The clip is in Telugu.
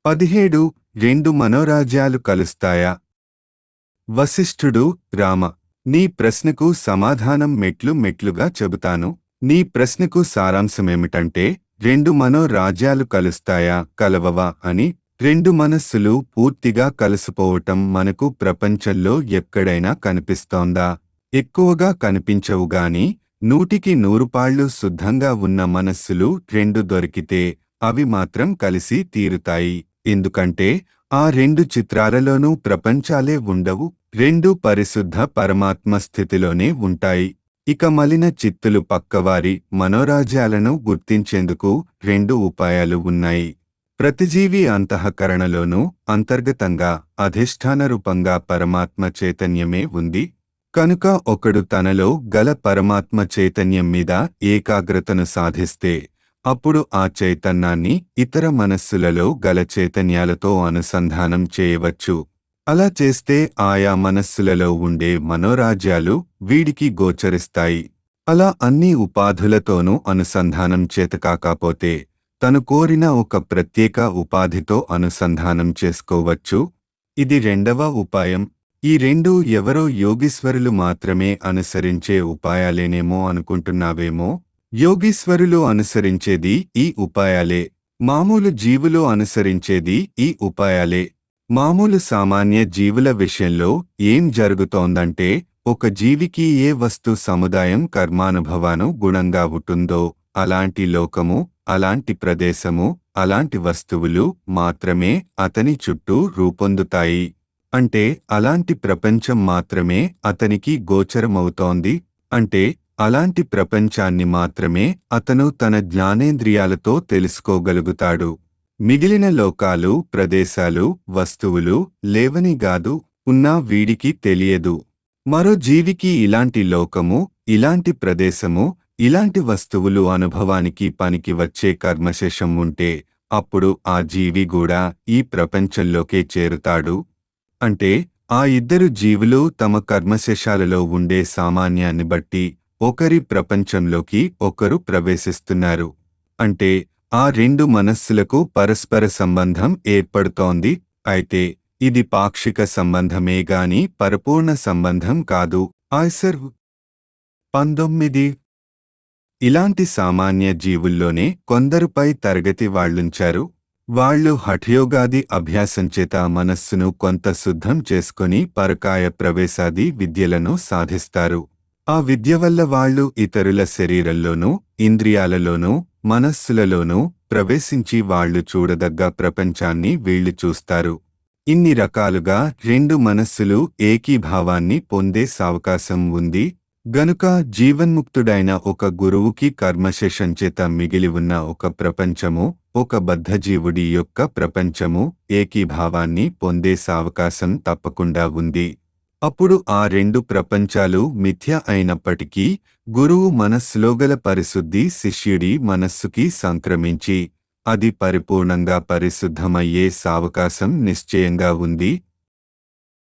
పదిహేడు రెండు మనోరాజ్యాలు కలుస్తాయా వశిష్ఠుడు రామ నీ ప్రశ్నకు సమాధానం మెట్లు మెట్లుగా చెబుతాను నీ ప్రశ్నకు సారాంశమేమిటంటే రెండు మనోరాజ్యాలు కలుస్తాయా కలవవా అని రెండు మనస్సులు పూర్తిగా కలిసిపోవటం మనకు ప్రపంచంలో ఎక్కడైనా కనిపిస్తోందా ఎక్కువగా కనిపించవు గాని నూటికి నూరుపాళ్లు శుద్ధంగా ఉన్న మనస్సులు రెండు దొరికితే అవి మాత్రం కలిసి తీరుతాయి ఎందుకంటే ఆ రెండు చిత్రాలలోనూ ప్రపంచాలే ఉండవు రెండు పరిశుద్ధ పరమాత్మ స్థితిలోనే ఉంటాయి ఇక మలిన చిత్తులు పక్కవారి మనోరాజ్యాలను గుర్తించేందుకు రెండు ఉపాయాలు ఉన్నాయి ప్రతిజీవి అంతఃకరణలోనూ అంతర్గతంగా అధిష్టాన రూపంగా పరమాత్మ చైతన్యమే ఉంది కనుక ఒకడు తనలో గల పరమాత్మ చైతన్యం మీద ఏకాగ్రతను సాధిస్తే అప్పుడు ఆ చైతన్యాన్ని ఇతర మనస్సులలో గల చైతన్యాలతో అనుసంధానం చేయవచ్చు అలా చేస్తే ఆయా మనస్సులలో ఉండే మనోరాజ్యాలు వీడికి గోచరిస్తాయి అలా అన్ని ఉపాధులతోనూ అనుసంధానం చేతకాకపోతే తను కోరిన ఒక ప్రత్యేక ఉపాధితో అనుసంధానం చేసుకోవచ్చు ఇది రెండవ ఉపాయం ఈ రెండు ఎవరో యోగీశ్వరులు మాత్రమే అనుసరించే ఉపాయాలేనేమో అనుకుంటున్నావేమో యోగీశ్వరులు అనుసరించేది ఈ ఉపాయాలే మామూలు జీవులు అనుసరించేది ఈ ఉపాయాలే మామూలు సామాన్య జీవుల విషయంలో ఏం జరుగుతోందంటే ఒక జీవికి ఏ వస్తు సముదాయం కర్మానుభవాను గుణంగా ఉంటుందో అలాంటి లోకము అలాంటి ప్రదేశము అలాంటి వస్తువులు మాత్రమే అతని చుట్టూ రూపొందుతాయి అంటే అలాంటి ప్రపంచం మాత్రమే అతనికి గోచరమవుతోంది అంటే అలాంటి ప్రపంచాన్ని మాత్రమే అతను తన జ్ఞానేంద్రియాలతో తెలుసుకోగలుగుతాడు మిగిలిన లోకాలు ప్రదేశాలు వస్తువులు లేవని గాదు ఉన్నా వీడికి తెలియదు మరో జీవికి ఇలాంటి లోకము ఇలాంటి ప్రదేశము ఇలాంటి వస్తువులు అనుభవానికి పనికి వచ్చే కర్మశేషం ఉంటే అప్పుడు ఆ జీవి కూడా ఈ ప్రపంచంలోకే చేరుతాడు అంటే ఆ ఇద్దరు జీవులు తమ కర్మశేషాలలో ఉండే సామాన్యాన్ని బట్టి ఒకరి ప్రపంచంలోకి ఒకరు ప్రవేశిస్తున్నారు అంటే ఆ రెండు మనస్సులకు పరస్పర సంబంధం ఏర్పడుతోంది అయితే ఇది పాక్షిక సంబంధమే గాని పరిపూర్ణ సంబంధం కాదు ఆయ్సర్ పంతొమ్మిది ఇలాంటి సామాన్య జీవుల్లోనే కొందరుపై తరగతి వాళ్ళుంచారు వాళ్ళు హఠయోగాది అభ్యాసం చేత మనస్సును కొంత శుద్ధం చేసుకొని పరకాయ ప్రవేశాది విద్యలను సాధిస్తారు ఆ విద్య వల్ల వాళ్ళు ఇతరుల శరీరంలోనూ ఇంద్రియాలలోనూ మనస్సులలోనూ ప్రవేశించి వాళ్ళు చూడదగ్గ ప్రపంచాన్ని వీళ్ళు చూస్తారు ఇన్ని రకాలుగా రెండు మనస్సులు ఏకీభావాన్ని పొందే సావకాశం ఉంది గనుక జీవన్ముక్తుడైన ఒక గురువుకి కర్మశేషం చేత మిగిలి ఉన్న ఒక ప్రపంచము ఒక బద్ధజీవుడి యొక్క ప్రపంచము ఏకీభావాన్ని పొందే సావకాశం తప్పకుండా ఉంది అప్పుడు ఆ రెండు ప్రపంచాలు మిథ్య అయినప్పటికీ గురువు మనస్సులోగల పరిశుద్ధి శిష్యుడి మనస్సుకి సంక్రమించి అది పరిపూర్ణంగా పరిశుద్ధమయ్యే సావకాశం నిశ్చయంగా ఉంది